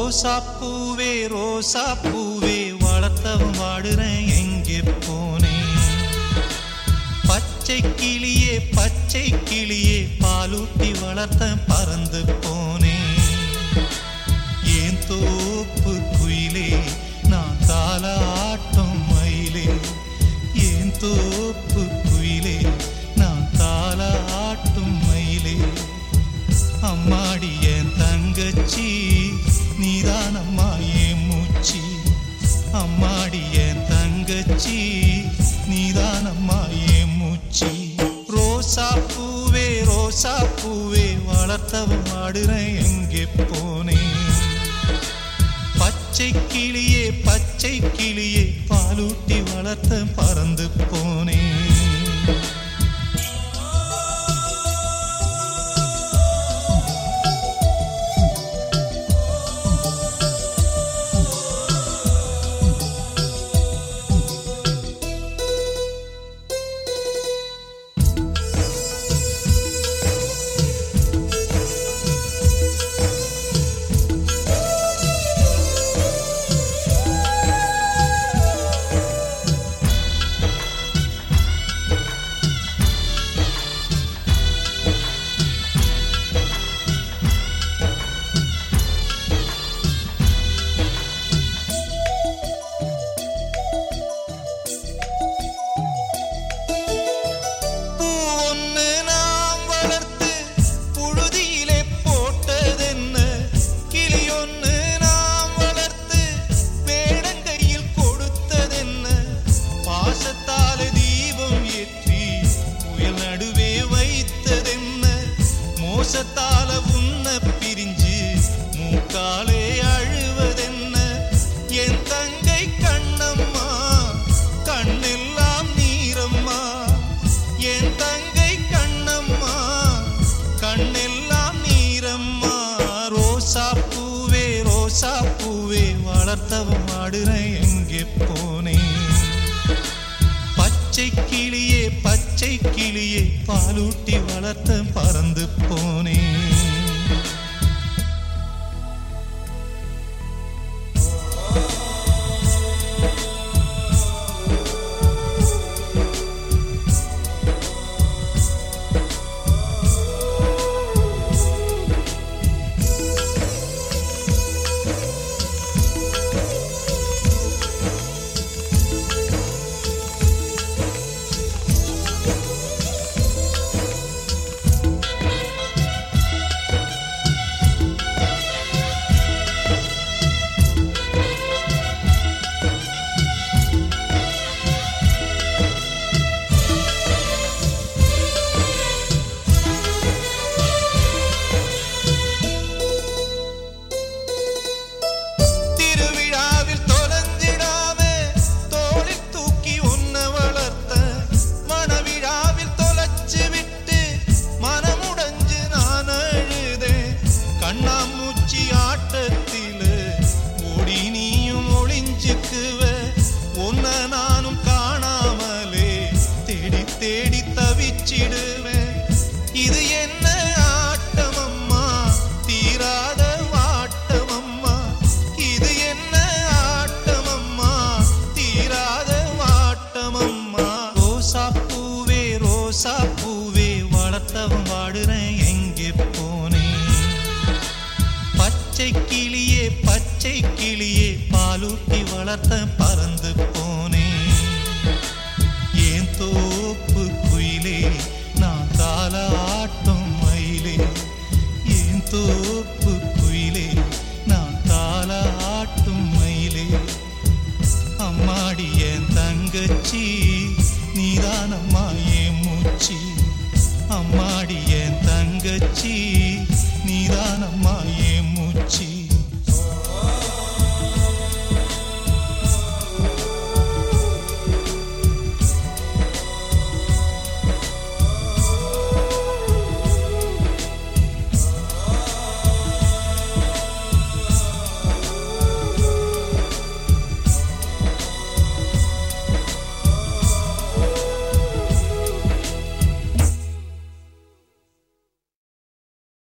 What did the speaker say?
ரோசா பூவே ரோசா பூவே வளர்த்தவன் வாடுறேன் எங்கே போனேன் பச்சை கிளியே பச்சை கிளியே பாலூட்டி வளர்த்த பறந்து போனேன் ஏன் தோப்பு குயிலே நான் தாலாட்டும் மயிலே ஏன் தோப்பு குயிலே நான் தாலாட்டும் மயிலே அம்மாடி என் தங்கச்சி நீதானம்மா என் மூச்சி அம்மாடி என் தங்கச்சி நீதானம்மா என் மூச்சி ரோசா பூவே ரோசா பூவே வளர்த்தவன் ஆடுறேன் எங்கே போனேன் பச்சை கிளியே பச்சை கிளியே பாலூட்டி வளர்த்த பறந்து போனேன் பூ ஒண்ணு நாம் வளர்த்து புழுதியிலே போட்டதென்ன கிளி ஒண்ணு நாம் வளர்த்து வேடங்கையில் கொடுத்ததென்ன பாசத்தால தீபம் ஏற்றி புயல் நடுவே வைத்ததென்ன மோசத்தால உன்ன பிரிஞ்சு மூக்காலே அழுவதென்ன என் தங்கை கண்ணம்மா கண்ணெல்லாம் நீரம்மா என் தங்கை கண்ணம்மா கண்ணெல்லாம் நீரம்மா ரோசா பூவே ரோசா பூவே வளர்த்தவன் ஆடுறேன் எங்கே போனேன் பச்சை கிளியே பச்சை கிளியே பாலூட்டி வளர்த்த பறந்து போனேன் திருவிழாவில் தொலைஞ்சிடாம தோளில் தூக்கி உன்ன வளர்த்த மணவிழாவில் தொலைச்சு விட்டு மனமுடைஞ்சு நான் அழுதேன் கண்ணாமூச்சி ஆட்டத்தில ஓடி நீயும் ஒளிஞ்சுக்குவ உன்னை நானும் காணாமலே தேடி தேடி தவிச்சிடுவேன் இது என்ன ஆட்டமம்மா தீராத வாட்டமம்மா இது என்ன ஆட்டமம்மா தீராத வாட்டமம்மா ரோசா பூவே ரோசா பூவே வளர்த்தவன் வாடுறேன் எங்கே போனேன் பச்சை கிளியே பச்சை கிளியே பாலூட்டி வளர்த்த பறந்து போனேன் ஏன் தோப்பு குயிலே நான் தாலாட்டும் மயிலே ஏன் தோப்பு குயிலே நான் தாலாட்டும் மயிலே அம்மாடி என் தங்கச்சி